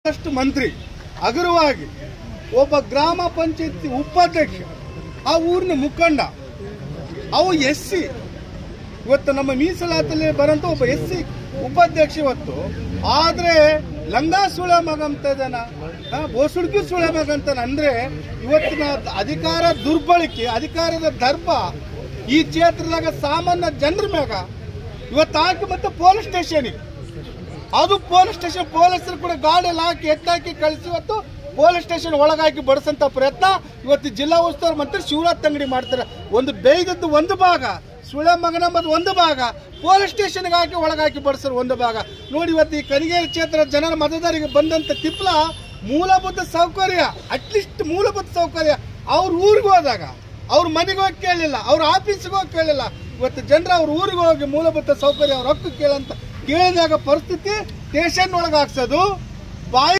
ಅಷ್ಟು ಮಂತ್ರಿ ಹಗುರವಾಗಿ ಒಬ್ಬ ಗ್ರಾಮ ಪಂಚಾಯತಿ ಉಪಾಧ್ಯಕ್ಷ ಆ ಊರಿನ ಮುಖಂಡ ಅವು ಎಸ್ ಸಿ ಇವತ್ತು ನಮ್ಮ ಮೀಸಲಾತಿಯಲ್ಲಿ ಬರಂತ ಒಬ್ಬ ಎಸ್ ಸಿ ಉಪಾಧ್ಯಕ್ಷ ಇವತ್ತು ಆದ್ರೆ ಲಂಗ ಸುಳೆ ಮಗ ಅಂತ ಜನ ಬೋಸುಡ್ಕಿ ಸುಳೆ ಮಗ ಅಂತ ಅಂದ್ರೆ ಇವತ್ತಿನ ಅಧಿಕಾರ ದುರ್ಬಳಕೆ ಅಧಿಕಾರದ ದರ್ಪ ಈ ಕ್ಷೇತ್ರದಾಗ ಸಾಮಾನ್ಯ ಜನರ ಮ್ಯಾಗ ಇವತ್ತು ಹಾಕಿ ಮತ್ತೆ ಪೊಲೀಸ್ ಸ್ಟೇಷನ್ಗೆ ಅದು ಪೊಲೀಸ್ ಸ್ಟೇಷನ್ ಪೊಲೀಸರು ಕೂಡ ಗಾಡಿಯಲ್ಲಿ ಹಾಕಿ ಎತ್ತಾಕಿ ಕಳಿಸಿ ಇವತ್ತು ಪೊಲೀಸ್ ಸ್ಟೇಷನ್ ಒಳಗಾಕಿ ಬಡಿಸಂತ ಪ್ರಯತ್ನ ಇವತ್ತು ಜಿಲ್ಲಾ ಉಸ್ತುವಾರಿ ಮಂತ್ರಿ ಶಿವರಾಜ್ ತಂಗಡಿ ಮಾಡ್ತಾರೆ ಒಂದು ಬೇಯ್ದದ್ದು ಒಂದು ಭಾಗ ಸುಳೆ ಮಗನಂಬದು ಒಂದು ಭಾಗ ಪೊಲೀಸ್ ಸ್ಟೇಷನ್ಗೆ ಹಾಕಿ ಒಳಗಾಕಿ ಬಡಿಸೋರು ಒಂದು ಭಾಗ ನೋಡಿ ಇವತ್ತು ಈ ಕರಿಗೇರಿ ಕ್ಷೇತ್ರ ಜನರ ಮತದಾರರಿಗೆ ಬಂದಂತ ತಿಪ್ಲ ಮೂಲಭೂತ ಸೌಕರ್ಯ ಅಟ್ಲೀಸ್ಟ್ ಮೂಲಭೂತ ಸೌಕರ್ಯ ಅವ್ರ ಊರಿಗೆ ಹೋದಾಗ ಅವ್ರ ಮನೆಗೆ ಹೋಗಿ ಕೇಳಲಿಲ್ಲ ಅವ್ರ ಆಫೀಸ್ಗೆ ಹೋಗಿ ಕೇಳಿಲ್ಲ ಇವತ್ತು ಜನರು ಅವ್ರ ಊರಿಗೆ ಹೋಗಿ ಮೂಲಭೂತ ಸೌಕರ್ಯ ಅವ್ರ ಹಕ್ಕು ಕೇಳಂತ ಕೇಳಿದಾಗ ಪರಿಸ್ಥಿತಿ ಸ್ಟೇಷನ್ ಒಳಗೆ ಹಾಕ್ಸೋದು ಬಾಯಿ